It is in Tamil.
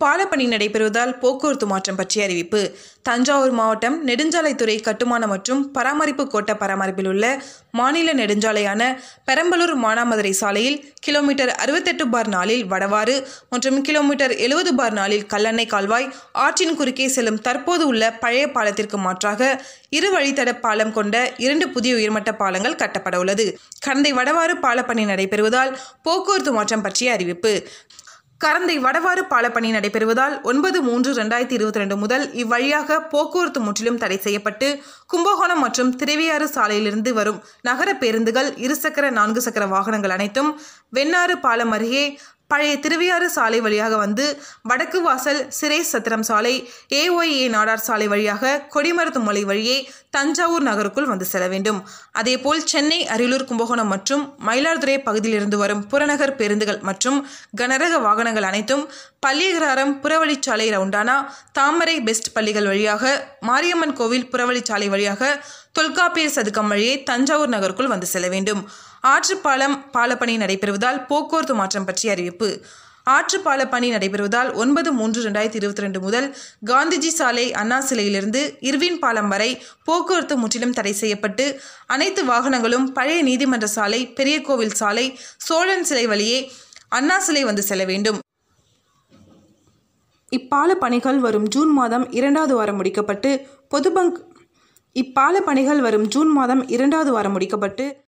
பாலப்பணி நடைபெறுவதால் போக்குவரத்து மாற்றம் பற்றிய அறிவிப்பு தஞ்சாவூர் மாவட்டம் நெடுஞ்சாலைத்துறை கட்டுமான மற்றும் பராமரிப்பு கோட்ட பராமரிப்பில் உள்ள மாநில நெடுஞ்சாலையான பெரம்பலூர் மானாமதுரை சாலையில் கிலோமீட்டர் அறுபத்தெட்டு பார் நாளில் வடவாறு மற்றும் கிலோமீட்டர் எழுபது பார் நாளில் கல்லணை கால்வாய் ஆற்றின் குறுக்கே செல்லும் தற்போது உள்ள பழைய பாலத்திற்கு மாற்றாக இரு வழித்தட பாலம் கொண்ட இரண்டு புதிய உயர்மட்ட பாலங்கள் கட்டப்பட உள்ளது கரந்தை வடவாறு பாலப்பணி நடைபெறுவதால் போக்குவரத்து மாற்றம் பற்றிய அறிவிப்பு கரந்தை வடவாறு பாலப்பணி நடைபெறுவதால் ஒன்பது மூன்று ரெண்டாயிரத்தி இருபத்தி ரெண்டு முதல் இவ்வழியாக போக்குவரத்து முற்றிலும் தடை செய்யப்பட்டு கும்பகோணம் மற்றும் திருவையாறு சாலையிலிருந்து வரும் நகர பேருந்துகள் இருசக்கர நான்கு சக்கர வாகனங்கள் அனைத்தும் வெண்ணாறு பாலம் அருகே பழைய திருவையாறு சாலை வழியாக வந்து வடக்கு வாசல் சிறை சத்திரம் சாலை ஏஒய்ஏ நாடார் சாலை வழியாக கொடிமரத்து மலை வழியே தஞ்சாவூர் நகருக்குள் வந்து செல்ல வேண்டும் அதேபோல் சென்னை அரியலூர் கும்பகோணம் மற்றும் மயிலாடுதுறை பகுதியிலிருந்து வரும் புறநகர் பேருந்துகள் மற்றும் கனரக வாகனங்கள் அனைத்தும் பள்ளியகிராரம் புறவழிச்சாலை ரவுண்டானா தாமரை பெஸ்ட் பள்ளிகள் வழியாக மாரியம்மன் கோவில் புறவழிச்சாலை வழியாக தொல்காப்பியர் சதுக்கம் வழியே தஞ்சாவூர் நகருக்குள் வந்து செல்ல வேண்டும் ஆற்றுப்பாலம் பாலப்பணி நடைபெறுவதால் போக்குவரத்து மாற்றம் பற்றிய அறிவிப்பு ஆற்றுப்பால பணி நடைபெறுவதால் ஒன்பது மூன்று ரெண்டாயிரத்தி இருபத்தி ரெண்டு முதல் காந்திஜி சாலை அண்ணா சிலையிலிருந்து இர்வின் பாலம் வரை போக்குவரத்து முற்றிலும் தடை செய்யப்பட்டு அனைத்து வாகனங்களும் பழைய நீதிமன்ற சாலை பெரிய கோவில் சாலை சோழன் சிலை வழியே அண்ணா சிலை வந்து செல்ல வேண்டும் இப்பால பணிகள் வரும் ஜூன் மாதம் இரண்டாவது வாரம் முடிக்கப்பட்டு பொதுபங்க் இப்பால பணிகள் வரும் ஜூன் மாதம் இரண்டாவது வாரம் முடிக்கப்பட்டு